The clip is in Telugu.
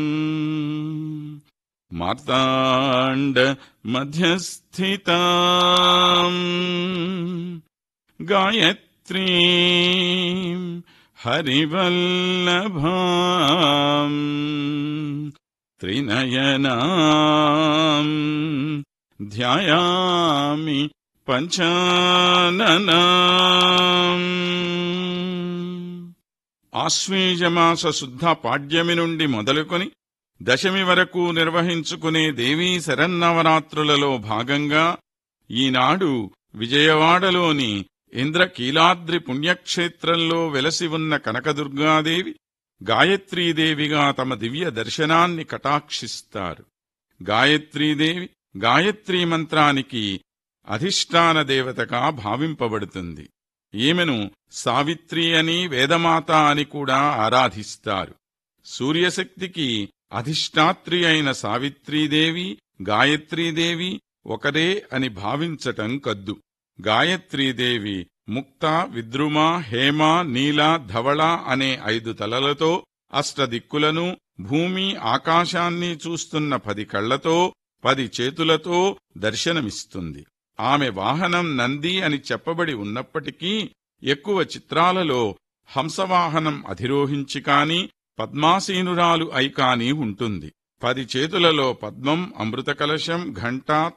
మార్తాండ మధ్యస్థితా గాయత్రీ హరివల్లభా త్రినయనా ధ్యాయామి పంచాననా ఆశ్వేజమాస శుద్ధ పాడ్యమి నుండి మొదలుకొని దశమి వరకు నిర్వహించుకునే దేవీ శరన్నవరాత్రులలో భాగంగా ఈనాడు విజయవాడలోని ఇంద్రకీలాద్రి పుణ్యక్షేత్రంలో వెలసి ఉన్న కనకదుర్గాదేవి గాయత్రీదేవిగా తమ దివ్య దర్శనాన్ని కటాక్షిస్తారు గాయత్రీదేవి గాయత్రీ మంత్రానికి అధిష్టాన దేవతగా భావింపబడుతుంది ఈమెను సావిత్రి అని వేదమాత అని కూడా ఆరాధిస్తారు సూర్యశక్తికి అధిష్టాత్రి అయిన సావిత్రీదేవి గాయత్రీదేవి ఒకరే అని భావించటం కద్దు గాయత్రీదేవి ముక్త విద్రుమ హేమ నీల ధవళ అనే ఐదు తలలతో అష్టదిక్కులను భూమి ఆకాశాన్ని చూస్తున్న పది కళ్లతో పది చేతులతో దర్శనమిస్తుంది ఆమె వాహనం నంది అని చెప్పబడి ఉన్నప్పటికీ ఎక్కువ చిత్రాలలో హంసవాహనం అధిరోహించి కాని పద్మాసీనురాలు అయి కాని ఉంటుంది పది చేతులలో పద్మం అమృతకలశం ఘంట